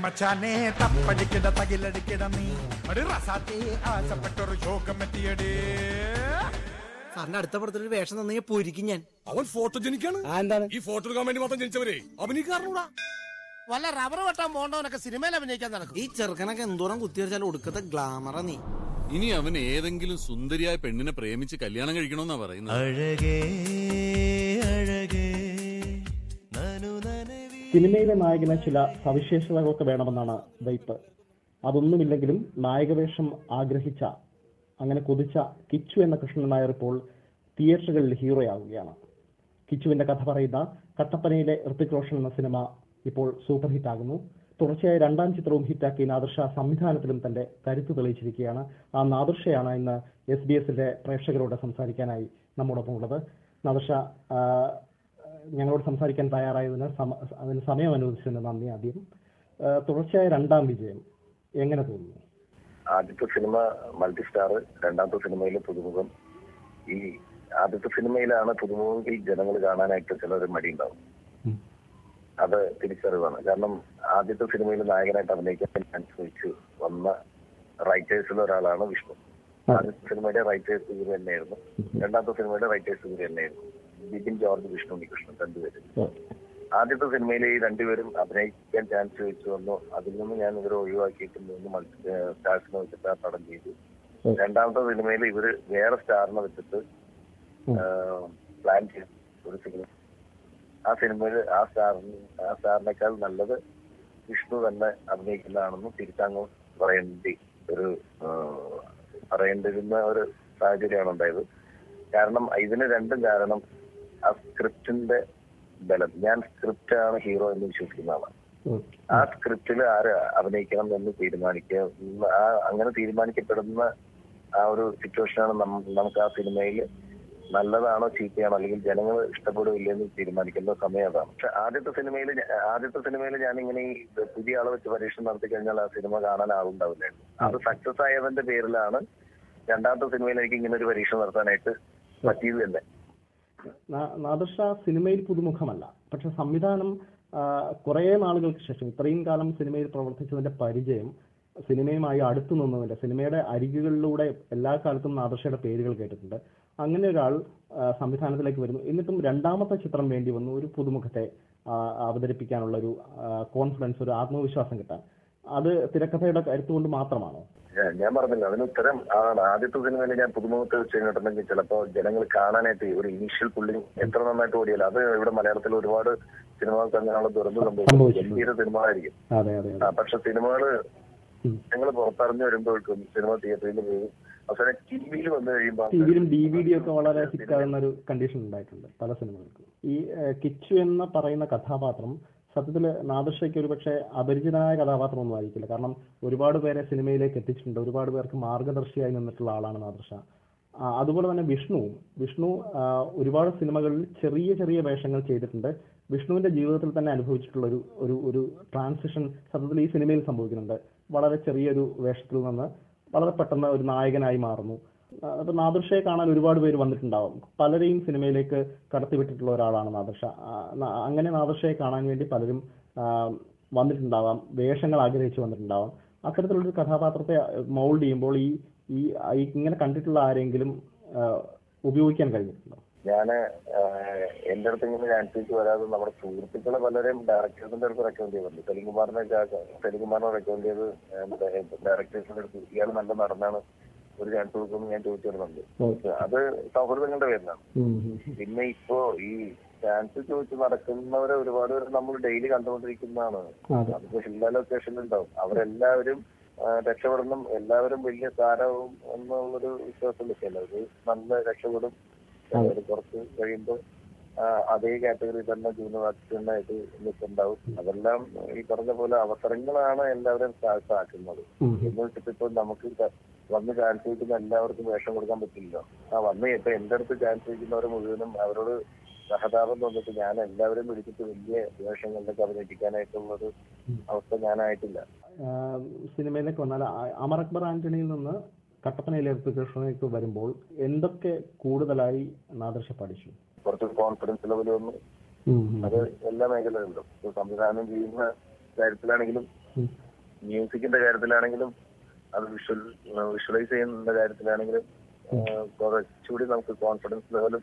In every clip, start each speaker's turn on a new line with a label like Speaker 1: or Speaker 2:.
Speaker 1: മച്ചാനെ തപ്പടിക്കിട തകിലടിക്കിട നീ ഒരു റസാത്തെ ആശപ്പെട്ടൊരു ശോകം എത്തിയടേ
Speaker 2: സാറിന്റെ അടുത്ത പടത്തിലൊരു വേഷം തന്നെ പൊരിക്കും ഞാൻ
Speaker 3: അവൻ ഫോട്ടോ ജനിക്കാണ്
Speaker 2: എന്താണ്
Speaker 3: ഈ ഫോട്ടോ എടുക്കാൻ വേണ്ടി മാത്രം ജനിച്ചവരെ അഭിനയിക്കാറുകൂടാ
Speaker 4: വല്ല റബ്ബർ വെട്ടാൻ പോണ്ടവനൊക്കെ സിനിമയിൽ അഭിനയിക്കാൻ നടക്കും
Speaker 2: ഈ ചെറുക്കനൊക്കെ എന്തോരം കുത്തിവരച്ചാലും ഒടുക്കത്തെ ഗ്ലാമറ നീ
Speaker 5: ഇനി അവൻ ഏതെങ്കിലും സുന്ദരിയായ പെണ്ണിനെ പ്രേമിച്ച് കല്യാണം കഴിക്കണമെന്നാ പറയുന്നത്
Speaker 6: അഴകേ അഴകേ നനു നനവി
Speaker 7: സിനിമയിലെ നായകന് ചില സവിശേഷതകളൊക്കെ വേണമെന്നാണ് വൈപ്പ് അതൊന്നുമില്ലെങ്കിലും നായകവേഷം ആഗ്രഹിച്ച അങ്ങനെ കൊതിച്ച കിച്ചു എന്ന കൃഷ്ണൻ നായർ ഇപ്പോൾ തിയേറ്ററുകളിൽ ഹീറോയാവുകയാണ് കിച്ചുവിന്റെ കഥ പറയുന്ന കട്ടപ്പനയിലെ ഋത്തിക് റോഷൻ എന്ന സിനിമ ഇപ്പോൾ സൂപ്പർ ഹിറ്റ് ആകുന്നു തുടർച്ചയായ രണ്ടാം ചിത്രവും ഹിറ്റാക്കി നാദർഷ സംവിധാനത്തിലും തന്റെ കരുത്ത് തെളിയിച്ചിരിക്കുകയാണ് ആ നാദർഷയാണ് ഇന്ന് എസ് ബി എസിന്റെ പ്രേക്ഷകരോട് സംസാരിക്കാനായി നമ്മോടൊപ്പം ഉള്ളത് നാദർഷ ആ, ഞങ്ങളോട് സംസാരിക്കാൻ തയ്യാറായതിന് സമ- അതിന് സമയം അനുവദിച്ചതിന് നന്ദി ആദ്യം ആ, തുടർച്ചയായ രണ്ടാം വിജയം എങ്ങനെ തോന്നുന്നു
Speaker 8: ആദ്യത്തെ സിനിമ മൾട്ടി സ്റ്റാർ രണ്ടാമത്തെ സിനിമയിലെ പുതുമുഖം ഈ ആദ്യത്തെ സിനിമയിലാണ് പുതുമുഖമെങ്കിൽ ജനങ്ങൾ കാണാനായിട്ട് ചിലർ മടിയുണ്ടാവും അത് തിരിച്ചറിവാണ് കാരണം ആദ്യത്തെ സിനിമയിൽ നായകനായിട്ട് അഭിനയിക്കാൻ ഞാൻ ചോദിച്ചു വന്ന റൈറ്റേഴ്സിൽ ഒരാളാണ് വിഷ്ണു ആദ്യത്തെ സിനിമയുടെ റൈറ്റേഴ്സ് ഇവർ തന്നെയായിരുന്നു രണ്ടാമത്തെ സിനിമയുടെ റൈറ്റേഴ്സ് ഇവർ തന്നെയായിരുന്നു ബിപിൻ ജോർജ് വിഷ്ണു ഉണ്ണികൃഷ്ണൻ രണ്ടുപേരും ആദ്യത്തെ സിനിമയിൽ ഈ രണ്ടുപേരും അഭിനയിക്കാൻ ചാൻസ് ചോദിച്ചു വന്നു അതിൽ നിന്ന് ഞാൻ ഇവരെ ഒഴിവാക്കിയിട്ട് മൂന്ന് മൾട്ടി സ്റ്റാർസിനെ വെച്ചിട്ട് ആ പടം ചെയ്തു രണ്ടാമത്തെ സിനിമയിൽ ഇവര് വേറെ സ്റ്റാറിനെ വെച്ചിട്ട് പ്ലാൻ ചെയ്തു ഒരു സിനിമ ആ സിനിമയിൽ ആ സ്റ്റാറിന് ആ സ്റ്റാറിനേക്കാൾ നല്ലത് വിഷ്ണു തന്നെ അഭിനയിക്കുന്നതാണെന്ന് തിരിച്ചങ്ങ് പറയേണ്ടി ഒരു ആ, പറയേണ്ടിരുന്ന ഒരു സാഹചര്യമാണ് ഉണ്ടായത് കാരണം ഇതിന് രണ്ടും കാരണം ആ സ്ക്രിപ്റ്റിന്റെ ബലം ഞാൻ സ്ക്രിപ്റ്റ് ആണ് ഹീറോ എന്ന് വിശ്വസിക്കുന്ന ആളാണ് ആ സ്ക്രിപ്റ്റിൽ ആര് അഭിനയിക്കണം എന്ന് തീരുമാനിക്കുക ഉം, ആ അങ്ങനെ തീരുമാനിക്കപ്പെടുന്ന ആ ഒരു സിറ്റുവേഷനാണ് നം- നമുക്ക് ആ സിനിമയിൽ നല്ലതാണോ ചീത്തയാണോ അല്ലെങ്കിൽ ജനങ്ങൾ ഇഷ്ടപ്പെടുകയില്ല എന്ന് തീരുമാനിക്കുന്ന സമയം അതാണ് പക്ഷെ ആദ്യത്തെ സിനിമയിൽ ആദ്യത്തെ സിനിമയിൽ ഞാൻ ഇങ്ങനെ ഈ പുതിയ ആളെ വെച്ച് പരീക്ഷണം നടത്തി കഴിഞ്ഞാൽ ആ സിനിമ കാണാൻ ആളുണ്ടാവില്ലായിരുന്നു അത് സക്സസ് ആയതിന്റെ പേരിലാണ് രണ്ടാമത്തെ സിനിമയിൽ എനിക്ക് ഇങ്ങനെ ഒരു പരീക്ഷണം നടത്താനായിട്ട് പറ്റിയത് തന്നെ
Speaker 7: നാ- നാദർഷ സിനിമയിൽ പുതുമുഖമല്ല പക്ഷെ സംവിധാനം ആ, കുറേ നാളുകൾക്ക് ശേഷം ഇത്രയും കാലം സിനിമയിൽ പ്രവർത്തിച്ചതിന്റെ പരിചയം സിനിമയുമായി അടുത്തു നിന്നതിന്റെ സിനിമയുടെ അരികുകളിലൂടെ എല്ലാ കാലത്തും നാദർഷയുടെ പേരുകൾ കേട്ടിട്ടുണ്ട് അങ്ങനെ ഒരാൾ ആ, സംവിധാനത്തിലേക്ക് വരുന്നു എന്നിട്ടും രണ്ടാമത്തെ ചിത്രം വേണ്ടി വന്നു ഒരു പുതുമുഖത്തെ ആ, അവതരിപ്പിക്കാനുള്ള ഒരു കോൺഫിഡൻസ് ഒരു ആത്മവിശ്വാസം കിട്ടാൻ അത് തിരക്കഥയുടെ കരുത്തുകൊണ്ട് മാത്രമാണോ
Speaker 8: ഞാൻ- ഞാൻ പറഞ്ഞില്ല അതിന് ഉത്തരം ആണ് ആദ്യത്തെ സിനിമയിൽ ഞാൻ പുതുമുഖത്ത് വെച്ച് കഴിഞ്ഞിട്ടുണ്ടെങ്കിൽ ചിലപ്പോ ജനങ്ങൾ കാണാനായിട്ട് ഒരു ഇനീഷ്യൽ പുള്ളിങ് എത്ര നന്നായിട്ട് ഓടിയല്ല അത് ഇവിടെ മലയാളത്തിൽ ഒരുപാട് സിനിമകൾക്ക് അങ്ങനെയുള്ള ദുരന്തം സംഭവിക്കും
Speaker 7: സംഭവിച്ചിട്ടുണ്ട്.
Speaker 8: ഗംഭീര സിനിമകളായിരിക്കും
Speaker 7: അതെ അതെ
Speaker 8: ആ പക്ഷെ സിനിമകള് ഞങ്ങൾ പുറത്തറിഞ്ഞു വരുമ്പോഴേക്കും സിനിമ തിയേറ്ററിൽ പോയി അവസാനം ടി വിയിൽ വന്നു കഴിയുമ്പോൾ
Speaker 7: ടി വിയിലും ഡി വി ഡി ഒക്കെ വളരെ ഹിറ്റ് ആകുന്ന ഒരു കണ്ടീഷൻ ഉണ്ടായിട്ടുണ്ട് പല സിനിമകൾക്കും ഈ ഏഹ്, കിച്ചു എന്ന് പറയുന്ന കഥാപാത്രം സത്യത്തിൽ നാദർഷയ്ക്ക് ഒരു പക്ഷേ അപരിചിതനായ കഥാപാത്രം ഒന്നും ആയിരിക്കില്ല കാരണം ഒരുപാട് പേരെ സിനിമയിലേക്ക് എത്തിച്ചിട്ടുണ്ട് ഒരുപാട് പേർക്ക് മാർഗദർശിയായി നിന്നിട്ടുള്ള ആളാണ് നാദർഷ ആ, അതുപോലെ തന്നെ വിഷ്ണുവും വിഷ്ണു ആ, ഒരുപാട് സിനിമകളിൽ ചെറിയ ചെറിയ വേഷങ്ങൾ ചെയ്തിട്ടുണ്ട് വിഷ്ണുവിന്റെ ജീവിതത്തിൽ തന്നെ അനുഭവിച്ചിട്ടുള്ള ഒരു ഒരു ഒരു ട്രാൻസിഷൻ സത്യത്തിൽ ഈ സിനിമയിൽ സംഭവിക്കുന്നുണ്ട് വളരെ ചെറിയൊരു വേഷത്തിൽ നിന്ന് വളരെ പെട്ടെന്ന് ഒരു നായകനായി മാറുന്നു ആ, അപ്പൊ നാദർഷയെ കാണാൻ ഒരുപാട് പേര് വന്നിട്ടുണ്ടാവും പലരെയും സിനിമയിലേക്ക് കടത്തിവിട്ടിട്ടുള്ള ഒരാളാണ് നാദർഷ ആ, ന- അങ്ങനെ നാദർഷയെ കാണാൻ വേണ്ടി പലരും ആ, വന്നിട്ടുണ്ടാവാം വേഷങ്ങൾ ആഗ്രഹിച്ച് വന്നിട്ടുണ്ടാവാം അത്തരത്തിലുള്ളൊരു കഥാപാത്രത്തെ മൗൾഡ് ചെയ്യുമ്പോൾ ഈ ഈ ഈ ഇങ്ങനെ കണ്ടിട്ടുള്ള ആരെങ്കിലും ആ, ഉപയോഗിക്കാൻ കഴിഞ്ഞിട്ടുണ്ടോ
Speaker 8: ഞാന് ആഹ്, എന്റെ അടുത്ത് ഇങ്ങനെ ചാൻസിലേക്ക് വരാതെ നമ്മുടെ സുഹൃത്തുക്കളെ പലരെയും ഡയറക്ടേഴ്സിന്റെ അടുത്ത് റെക്കമെൻഡ് ചെയ്തിട്ടുണ്ട് സെലികുമാറിനെ സെലികുമാറിനെ റെക്കമെൻഡ് ചെയ്ത് ഡയറക്ടേഴ്സിന്റെ അടുത്ത് ഇയാൾ നല്ല നടനാണ് ഒരു ചാൻസ് കൊടുക്കുമെന്ന് ഞാൻ ചോദിച്ചിരുന്നുണ്ട് അത് സൗഹൃദങ്ങളുടെ പേരിലാണ് പിന്നെ ഇപ്പോ ഈ ചാൻസ് ചോദിച്ച് നടക്കുന്നവരെ ഒരുപാട് പേര് നമ്മൾ ഡെയിലി കണ്ടുകൊണ്ടിരിക്കുന്നതാണ് അതിപ്പോ എല്ലാ ലൊക്കേഷനിലും ഉണ്ടാവും അവരെല്ലാവരും ആ, രക്ഷപ്പെടണം എല്ലാവരും വലിയ താരവും എന്നുള്ളൊരു വിശ്വാസമില്ല ചിലര് നല്ല രക്ഷപ്പെടും ചിലര് കുറച്ച് കഴിയുമ്പോൾ അതേ കാറ്റഗറി തന്നെ ജൂനിയർ ആർട്ടിസ്റ്റുകളായിട്ട് നിൽക്കുന്നുണ്ടാവും അതെല്ലാം ഈ പറഞ്ഞ പോലെ അവസരങ്ങളാണ് എല്ലാവരും ആക്കുന്നത് എന്ന് വെച്ചിട്ട് ഇപ്പൊ നമുക്ക് ക- വന്ന് ചാൻസ് ചോദിക്കുന്ന എല്ലാവർക്കും വേഷം കൊടുക്കാൻ പറ്റില്ലല്ലോ ആ വന്ന് ഇപ്പൊ എന്റെ അടുത്ത് ചാൻസ് ചോദിക്കുന്നവരെ മുഴുവനും അവരോട് സഹതാപം തോന്നിട്ട് ഞാൻ എല്ലാവരും വിളിച്ചിട്ട് വലിയ വേഷങ്ങളിലൊക്കെ അഭിനയിപ്പിക്കാനായിട്ടുള്ള ഒരു അവസ്ഥ ഞാനായിട്ടില്ല
Speaker 7: ആ, സിനിമയിലേക്ക് വന്നാൽ ആ- അമർ അക്ബർ ആന്റണിയിൽ നിന്ന് കട്ടപ്പനയിലേക്ക് കൃഷ്ണനിലേക്ക് വരുമ്പോൾ എന്തൊക്കെ കൂടുതലായി നാദർഷ പഠിച്ചു
Speaker 8: കുറച്ച് കോൺഫിഡൻസ് ലെവൽ വന്നു അത് എല്ലാ മേഖലകളിലും ഇപ്പൊ സംവിധാനം ചെയ്യുന്ന കാര്യത്തിലാണെങ്കിലും മ്യൂസിക്കിന്റെ കാര്യത്തിലാണെങ്കിലും അത് വിഷ്വൽ വിഷ്വലൈസ് ചെയ്യുന്ന കാര്യത്തിലാണെങ്കിലും ആ, കുറച്ചുകൂടി നമുക്ക് കോൺഫിഡൻസ് ലെവലും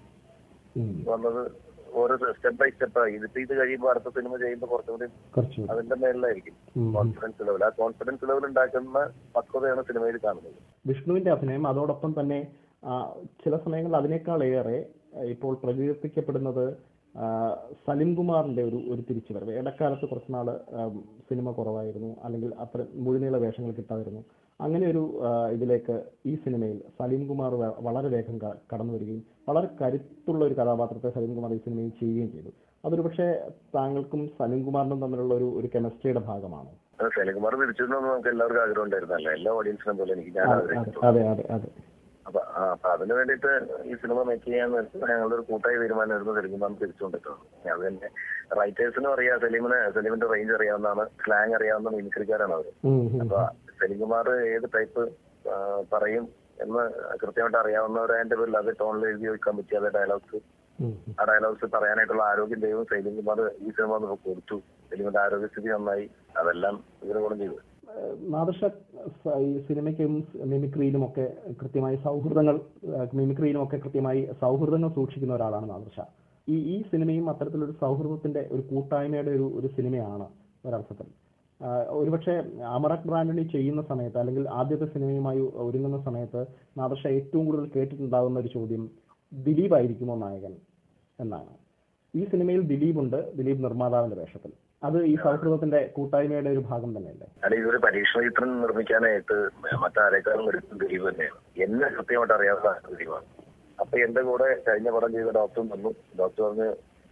Speaker 7: ഉം.
Speaker 8: വന്നത് ഓരോ സ്റ്റെപ്പ് ബൈ സ്റ്റെപ്പായി ഇതിപ്പോ ഇത് കഴിയുമ്പോൾ അടുത്ത സിനിമ ചെയ്യുമ്പോൾ കുറച്ചുകൂടി
Speaker 7: കുറച്ചുകൂടി
Speaker 8: അതിന്റെ മേളിലായിരിക്കും
Speaker 7: ഉം.
Speaker 8: കോൺഫിഡൻസ് ലെവൽ ആ കോൺഫിഡൻസ് ലെവൽ ഉണ്ടാക്കുന്ന പക്വതയാണ് സിനിമയിൽ കാണുന്നത്
Speaker 7: വിഷ്ണുവിന്റെ അഭിനയം അതോടൊപ്പം തന്നെ ആ, ചില സമയങ്ങളിൽ അതിനേക്കാളേറെ ആ, ഇപ്പോൾ പ്രകീർത്തിക്കപ്പെടുന്നത് ആ, സലിം കുമാറിന്റെ ഒരു ഒരു തിരിച്ചുവരവ് ഇടക്കാലത്ത് കുറച്ചുനാള് ആം, സിനിമ കുറവായിരുന്നു അല്ലെങ്കിൽ അത്ര മുഴുനീള വേഷങ്ങൾ കിട്ടാതിരുന്നു അങ്ങനെ ഒരു ആ, ഇതിലേക്ക് ഈ സിനിമയിൽ സലീം കുമാർ വ- വളരെ വേഗം ക- കടന്നു വരികയും വളരെ കരുത്തുള്ള ഒരു കഥാപാത്രത്തെ സലീം കുമാർ ഈ സിനിമയിൽ ചെയ്യുകയും ചെയ്തു അതൊരു പക്ഷേ താങ്കൾക്കും സലീം കുമാറിനും തമ്മിലുള്ള ഒരു ഒരു കെമിസ്ട്രിയുടെ ഭാഗമാണ്
Speaker 8: അത് സലികുമാർ തിരിച്ചിരുന്നു നമുക്ക് എല്ലാവർക്കും ആഗ്രഹം ഉണ്ടായിരുന്നല്ല എല്ലാ ഓഡിയൻസിനും പോലെ എനിക്ക് ഞാൻ
Speaker 7: അതെ
Speaker 8: ആഗ്രഹിച്ചിട്ടുണ്ട്
Speaker 7: അതെ അതെ അതെ
Speaker 8: അപ്പൊ ആ, അപ്പൊ അതിന് വേണ്ടിയിട്ട് ഈ സിനിമ മേക്ക് ചെയ്യാൻ ഞങ്ങളുടെ ഒരു കൂട്ടായ തീരുമാനമായിരുന്നു സലീംകുമാർ തിരിച്ചുകൊണ്ടിട്ടുള്ളത് അത് തന്നെ റൈറ്റേഴ്സിനും അറിയാം സലീമിന് സലീമിന്റെ റേഞ്ച് അറിയാവുന്നതാണ് സ്ലാങ് അറിയാവുന്ന മിമിക്രിക്കാരാണ് അവർ
Speaker 7: ഉം, ഉം.
Speaker 8: അപ്പൊ സലീംകുമാർ ഏത് ടൈപ്പ് പറയും എന്ന് കൃത്യമായിട്ട് അറിയാവുന്നവരായതിന്റെ പേരിൽ അത് ടോണിൽ എഴുതി വെക്കാൻ പറ്റിയ അതേ ഡയലോഗ്സ്
Speaker 7: ഉം,
Speaker 8: ആ ഡയലോഗ്സ് പറയാനായിട്ടുള്ള ആരോഗ്യം ദൈവം സലീംകുമാർ ഈ സിനിമ വന്നപ്പോൾ കൊടുത്തു സലീമിന്റെ ആരോഗ്യസ്ഥിതി നന്നായി അതെല്ലാം ഇതിന് ഗുണം ചെയ്തു
Speaker 7: ഏഹ് നാദർഷ സ- ഈ സിനിമയ്ക്കും മിമിക്രിയിലും ഒക്കെ കൃത്യമായി സൗഹൃദങ്ങൾ ഏഹ് മിമിക്രിയിലും ഒക്കെ കൃത്യമായി സൗഹൃദങ്ങൾ സൂക്ഷിക്കുന്ന ഒരാളാണ് നാദർഷ ഈ ഈ സിനിമയും അത്തരത്തിലൊരു സൗഹൃദത്തിന്റെ ഒരു കൂട്ടായ്മയുടെ ഒരു ഒരു സിനിമയാണ് ഒരർത്ഥത്തിൽ ആഹ് ഒരുപക്ഷെ അമറക് ബ്രാൻഡണി ചെയ്യുന്ന സമയത്ത് അല്ലെങ്കിൽ ആദ്യത്തെ സിനിമയുമായി ഒരുങ്ങുന്ന സമയത്ത് നാദർഷ ഏറ്റവും കൂടുതൽ കേട്ടിട്ടുണ്ടാകുന്ന ഒരു ചോദ്യം ദിലീപ് ആയിരിക്കുമോ നായകൻ എന്നാണ് ഈ സിനിമയിൽ ദിലീപ് ഉണ്ട് ദിലീപ് നിർമ്മാതാവിന്റെ വേഷത്തിൽ അത് ഈ സൗഹൃദത്തിന്റെ കൂട്ടായ്മയുടെ ഒരു ഭാഗം തന്നെയല്ലേ
Speaker 8: അല്ല ഇതൊരു പരീക്ഷണ ചിത്രം നിർമ്മിക്കാനായിട്ട് മറ്റാരേക്കാളും എടുക്കുന്ന ദിലീപ് തന്നെയാണ് എന്നെ കൃത്യമായിട്ട് അറിയാവുന്ന ദിലീപാണ് അപ്പൊ എന്റെ കൂടെ കഴിഞ്ഞ പടം ചെയ്ത ഡോക്ടറും വന്നു ഡോക്ടർ പറഞ്ഞ്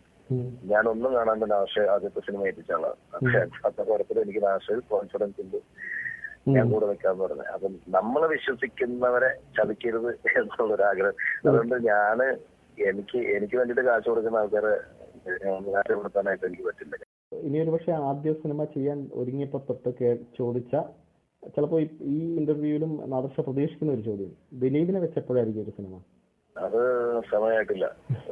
Speaker 8: ഞാനൊന്നും കാണാണ്ട് നാഷ ആദ്യത്തെ സിനിമ എത്തിച്ചാളാണ് പക്ഷെ അത്ര കുഴപ്പത്തിൽ എനിക്ക് നാഷയിൽ കോൺഫിഡൻസ് ഉണ്ട് ഞാൻ കൂടെ നിൽക്കാന്ന് പറഞ്ഞു അപ്പം നമ്മൾ വിശ്വസിക്കുന്നവരെ ചതിക്കരുത് എന്നുള്ളൊരു ആഗ്രഹം അതുകൊണ്ട് ഞാന് എനിക്ക് എനിക്ക് വേണ്ടിയിട്ട് കാശ് കൊടുക്കുന്ന ആൾക്കാരെ നാശപ്പെടുത്താനായിട്ട് എനിക്ക് പറ്റില്ല
Speaker 7: ഇനി ഒരു പക്ഷേ ആദ്യ സിനിമ ചെയ്യാൻ ഒരുങ്ങിയപ്പോൾ തൊട്ട് കേ ചോദിച്ച ചിലപ്പോൾ ഈ ഇന്റർവ്യൂവിലും നാദർഷ പ്രതീക്ഷിക്കുന്ന ഒരു ചോദ്യം ദിലീപിനെ വെച്ചപ്പോഴായിരിക്കും ഒരു സിനിമ
Speaker 8: അത് സമയമായിട്ടില്ല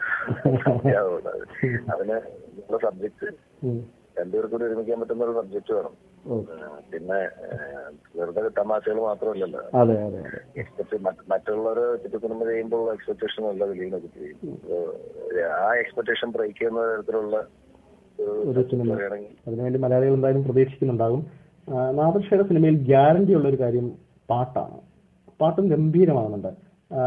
Speaker 8: സമയാവുന്നത്. അതിന് നമ്മുടെ സബ്ജക്ട്
Speaker 7: ഉം.
Speaker 8: രണ്ടുപേർക്കും കൂടി ഒരുമിക്കാൻ പറ്റുന്ന ഒരു സബ്ജക്ട് വേണം
Speaker 7: ഓ.
Speaker 8: ആ, പിന്നെ ആ, വെറുതെ തമാശകൾ മാത്രമല്ലല്ലോ
Speaker 7: അതെ അതെ അതെ
Speaker 8: എക്സ്പെക്ട് മറ്റുള്ളവർ ചുറ്റു സിനിമ ചെയ്യുമ്പോൾ എക്സ്പെക്ടേഷൻ അല്ല ദിലീപിനെ കുറിച്ച് ചെയ്യും അപ്പൊ, ആ എക്സ്പെക്ടേഷൻ ബ്രേക്ക് ചെയ്യുന്ന തരത്തിലുള്ള
Speaker 7: ഒരു
Speaker 8: ഒരു
Speaker 7: സിനിമ
Speaker 8: പറയുകയാണെങ്കിൽ
Speaker 7: അതിനുവേണ്ടി മലയാളികൾ എന്തായാലും പ്രതീക്ഷിക്കുന്നുണ്ടാകും ആ, നാദർഷയുടെ സിനിമയിൽ ഗ്യാരണ്ടി ഉള്ള ഒരു കാര്യം പാട്ടാണ് പാട്ടും ഗംഭീരമാകുന്നുണ്ട് ആ,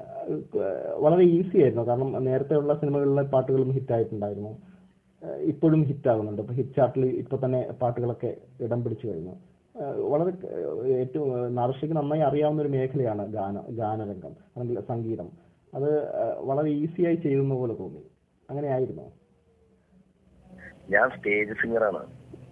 Speaker 7: വളരെ ഈസി ആയിരുന്നു കാരണം നേരത്തെയുള്ള സിനിമകളിലെ പാട്ടുകളും ഹിറ്റ് ആയിട്ടുണ്ടായിരുന്നു ആ, ഇപ്പോഴും ഹിറ്റ് ആകുന്നുണ്ട് ഇപ്പൊ ഹിറ്റ് ചാർട്ടിൽ ഇപ്പൊ തന്നെ പാട്ടുകളൊക്കെ ഇടം പിടിച്ചു കഴിഞ്ഞു ആ, വളരെ ആ, ഏറ്റവും നാദർഷയ്ക്ക് നന്നായി അറിയാവുന്ന ഒരു മേഖലയാണ് ഗാന ഗാനരംഗം അല്ലെങ്കിൽ സംഗീതം അത് ആ, വളരെ ഈസിയായി ചെയ്യുന്ന പോലെ തോന്നി അങ്ങനെ ആയിരുന്നു
Speaker 8: ഞാൻ സ്റ്റേജ് സിംഗറാണ്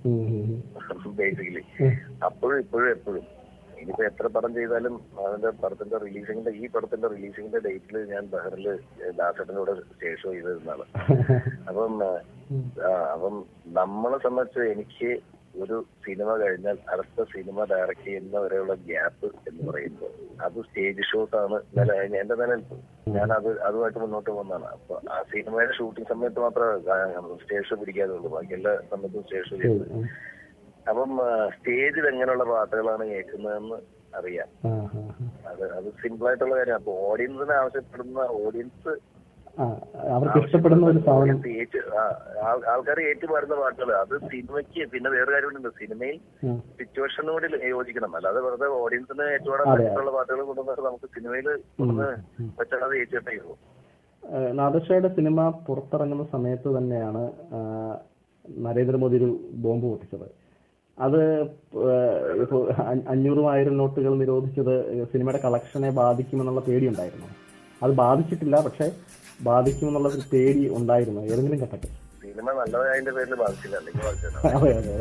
Speaker 8: ബേസിക്കലി അപ്പോഴും ഇപ്പോഴും എപ്പോഴും ഇനിയിപ്പോ എത്ര പടം ചെയ്താലും അതിന്റെ പടത്തിന്റെ റിലീസിങ്ങിന്റെ ഈ പടത്തിന്റെ റിലീസിങ്ങിന്റെ ഡേറ്റിൽ ഞാൻ ബഹറില് ദാസേട്ടൻ്റെ കൂടെ സ്റ്റേജ് ഷോ ചെയ്തിരുന്നാണ് അപ്പം ആ, അപ്പം നമ്മളെ സംബന്ധിച്ച് എനിക്ക് ഒരു സിനിമ കഴിഞ്ഞാൽ അടുത്ത സിനിമ ഡയറക്ട് ചെയ്യുന്ന വരെയുള്ള ഗ്യാപ്പ് എന്ന് പറയുമ്പോൾ അത് സ്റ്റേജ് ഷോസ് ആണ് നില എന്റെ നിലനിൽപ്പ് ഞാൻ അത് അതുമായിട്ട് മുന്നോട്ട് പോകുന്നതാണ് അപ്പൊ ആ സിനിമയുടെ ഷൂട്ടിംഗ് സമയത്ത് മാത്രമേ സ്റ്റേജ് ഷോ പിടിക്കാതെ ഉള്ളൂ ബാക്കി എല്ലാ സമയത്തും സ്റ്റേജ് ഷോ ചെയ്യുന്നത് അപ്പം സ്റ്റേജിൽ എങ്ങനെയുള്ള പാട്ടുകളാണ് കേൾക്കുന്നതെന്ന് അറിയാം
Speaker 7: ആ ആ ആ
Speaker 8: അത് അത് സിമ്പിൾ ആയിട്ടുള്ള കാര്യം അപ്പൊ ഓഡിയൻസിന് ആവശ്യപ്പെടുന്ന ഓഡിയൻസ്
Speaker 7: ആ അവർക്ക് ഇഷ്ടപ്പെടുന്ന ഒരു സാധനം
Speaker 8: ആൾക്കാർ ഏറ്റുപാടുന്ന പാട്ടുകൾ അത് സിനിമയ്ക്ക് പിന്നെ വേറെ കാര്യമുണ്ട് സിനിമയിൽ
Speaker 7: ഉം.
Speaker 8: സിറ്റുവേഷനോട് യോജിക്കണം അല്ലാതെ വെറുതെ ഓഡിയൻസിന് ഏറ്റുപാടാൻ
Speaker 7: അതെ.
Speaker 8: പറ്റിയിട്ടുള്ള പാട്ടുകൾ കൊണ്ടുവന്നിട്ട് നമുക്ക് സിനിമയിൽ കൊണ്ടുവന്ന് വെച്ചാൽ അത് ഏറ്റുകെട്ടേ ഉള്ളൂ
Speaker 7: ഏഹ് നാദർഷയുടെ സിനിമ പുറത്തിറങ്ങുന്ന സമയത്ത് തന്നെയാണ് ആ, നരേന്ദ്രമോദി ഒരു ബോംബ് പൊട്ടിച്ചത് അത് ഏഹ് ഇപ്പോ അ- അഞ്ഞൂറും ആയിരം നോട്ടുകൾ നിരോധിച്ചത് സിനിമയുടെ കളക്ഷനെ ബാധിക്കുമെന്നുള്ള പേടിയുണ്ടായിരുന്നു അത് ബാധിച്ചിട്ടില്ല പക്ഷെ ബാധിക്കുമെന്നുള്ള ഒരു പേടി ഉണ്ടായിരുന്നു ഏതെങ്കിലും ഘട്ടത്തിൽ
Speaker 8: സിനിമ നല്ലതായതിന്റെ പേരിൽ ബാധിച്ചില്ല അല്ലെങ്കിൽ ബാധിച്ചില്ല
Speaker 7: അതെ അതെ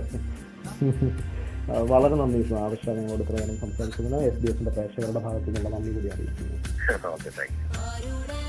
Speaker 7: ആ, വളരെ നന്ദി ആദർശ ഞങ്ങളോട് ഇത്രയും സംസാരിച്ചതിന് എസ് ബി എസിന്റെ പ്രേക്ഷകരുടെ ഭാഗത്തു നിന്നുള്ള നന്ദി കൂടി അറിയിക്കുന്നു
Speaker 8: ഓക്കെ താങ്ക് യു
Speaker 9: ആരുടെ